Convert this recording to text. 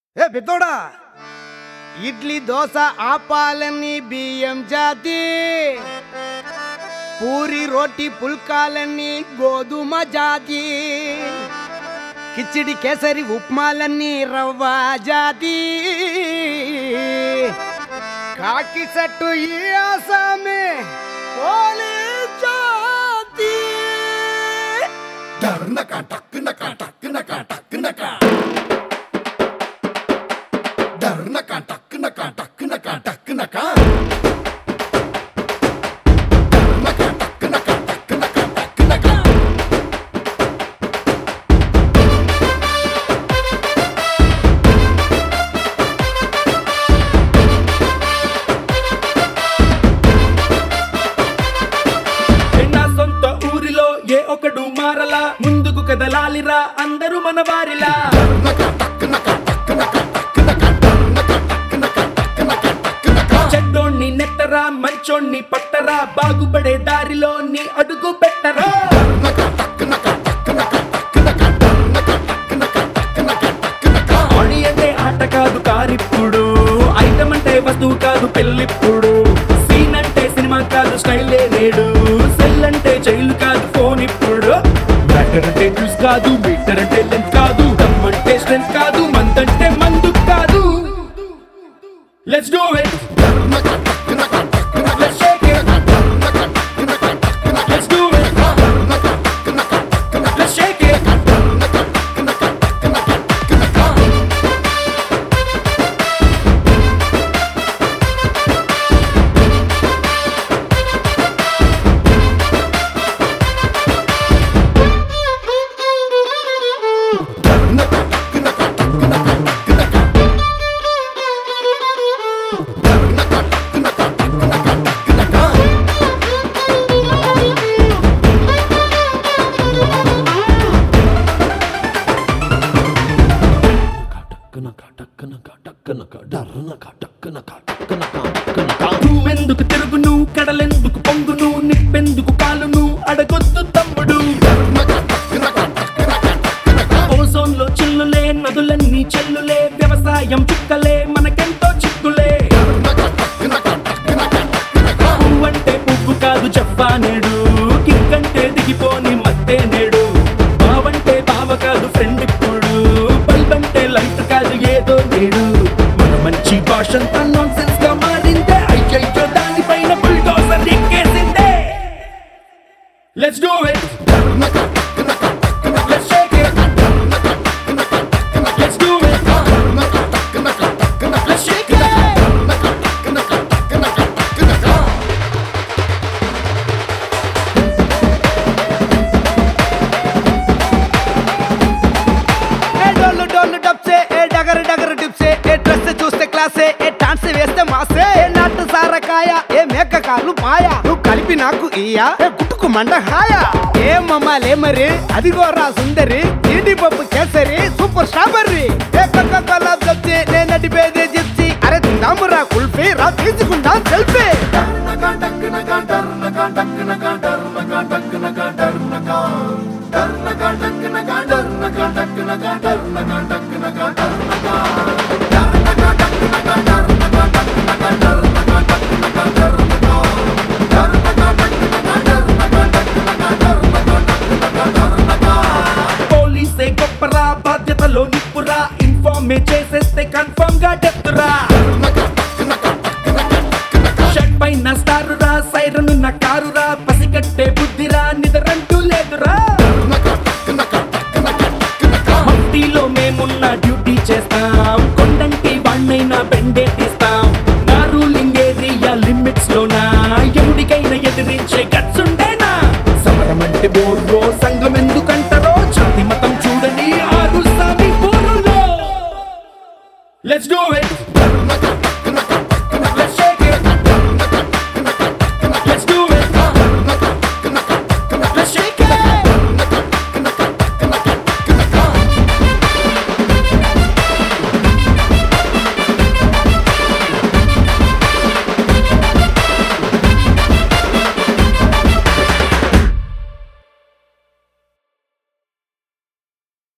ఏ పెద్దోడా ఇడ్లీ దోశ ఆపాలని బియ్యం జాతి పూరి రోటి పుల్కాలన్నీ గోధుమ జాతి కిచిడి కేసరి ఉప్మాలన్నీ రవ్వ జాతి కాకి సట్టు ఈ ఆసామే పోలీ జాతి టర్నక టక్కునక టక్కునక టక్కునక టర్నక టక్కునక టక్కునక టక్కునక టర్నక టక్కునక టక్కునక టక్కునక నా సొంత ఊరిలో ఏ ఒకడు మారలా ముందుకు కదలాలిరా అందరూ మన వారిలా టర్నక టక్కునక టక్కునక టక్కునక టర్నక టక్కునక టక్కునక టక్కునక చెడ్డోణ్ణి నెట్టరా మంచోణ్ణి పట్టరా బాగుపడే దారిలో నీ అడుగు పెట్టరా టర్నక టక్కునక టక్కునక టక్కునక టర్నక టక్కునక టక్కునక టక్కునక ఆడి అంటే ఆట కాదు కారిప్పుడు ఐటమ్ అంటే వస్తువు కాదు పెళ్ళిప్పుడు సీన్ అంటే సినిమా కాదు స్టైలే లేడు సెల్ అంటే జైలు కాదు ఫోన్ ఇప్పుడు మ్యాటర్ అంటే న్యూస్ కాదు మీటర్ అంటే లెంత్ కాదు దమ్ అంటే స్ట్రెంత్ కాదు మంత్ అంటే మందు కాదు లెట్స్ డూ ఇట్ టర్నక టక్కునక టక్కునక లెట్స్ షేక్ ఇట్ టర్నక టక్కునక టక్కునక లెట్స్ డూ ఇట్ టర్నక టక్కునక టక్కునక లెట్స్ షేక్ ఇట్ టర్నక టక్కునక టక్కునక టక్కునక టర్నక టక్కునక టక్కునక టక్కునక టర్నక టక్కునక టక్కునక టక్కునక నువ్వెందుకు తిరుగును కడలెందుకు పొంగును నిప్పెందుకు కాలును అడగొద్దు తమ్ముడు టర్నక టక్కునక టక్కునక టక్కునక ఓజోన్ లో చిల్లులే నదులన్నీ చెల్లులే వ్యవసాయం చుక్కలే మనకెంతో చిక్కులే టర్నక టక్కునక టక్కునక టక్కునక పువ్వంటే పువ్వు కాదు చెప్పా నేడు కిక్కంటే దిగిపోని మత్తే నేడు బావంటే బావ కాదు ఫ్రెండ్ ఇప్పుడు బల్బంటే లైట్ కాదు ఏదో నేడు మన మంచి భాషంతా నాన్ సెన్స్ గా మారిందే అయ్యయ్యో దానిపైన బుల్డోజర్ ఎక్కేసిందే లెట్స్ డూ ఇట్ టర్నక టక్కునక టక్కునక లెట్స్ షేక్ ఇట్ టర్నక టక్కునక టక్కునక లెట్స్ డూ ఇట్ టర్నక టక్కునక టక్కునక లెట్స్ షేక్ ఇట్ టర్నక టక్కునక టక్కునక టక్కునక ఏ డోలు డోలు డబ్సే ఏ డగర్ డగర్ డిప్సే ఏ డ్రెస్ చూస్తే క్లాసే ఏ డాన్స్ వేస్తే మాసే ఏ నాటు సారకాయ ఏ మేక కాలు మాయ నువ్వు కలిపి నాకు ఇయ్యా ఏ గుట్టుకు మండ హాయ ఏ మమ్మాలే మరి అదిగో రా సుందరి జీడి పప్పు కేసరి సూపర్ స్ట్రాబెర్రీ ఏ కొక్క కొల్ల చెప్తే నేను నడిపేదే చెప్తి అరే తిందాము రా కుల్ఫీ రా తీసుకుందాం సెల్ఫీ టర్నక టక్కునక టర్నక టక్కునక టర్నక టక్కునక టర్నక టర్నక టక్కునక టర్నక టక్కునక టర్నక టక్కునక టర్నక టర్నక టక్కునక టర్నక టక్కునక టర్నక టక్కునక టర్నక టర్నక టక్కునక టర్నక టక్కునక టర్నక టక్కునక టర్నక పోలీసే గొప్పరా బాధ్యతలో నిప్పురా ఇన్ఫార్మే చేసేస్తే కన్ఫర్మ్ గా డెప్తురా షర్ట్ పైన స్టార్ రా సైరన్ ఉన్న కారురా పసిగట్టే బుద్ధిరా నిద్రంటూ లేదురా మట్టిలో మేమున్న డ్యూటీ చేస్తాం కొండంటి వాణ్ణైనా బెండే తీస్తాం నా రూలింగ్ ఏరియా లిమిట్స్ లోనా ఎముడికైనా ఎదిరించే గట్స్ ఉండేనా సమరం అంటే బోర్రో సంఘం ఎందుకంటారో జాతి మతం చూడని ఆరు సామి పోరులో లెట్స్ డూ ఇట్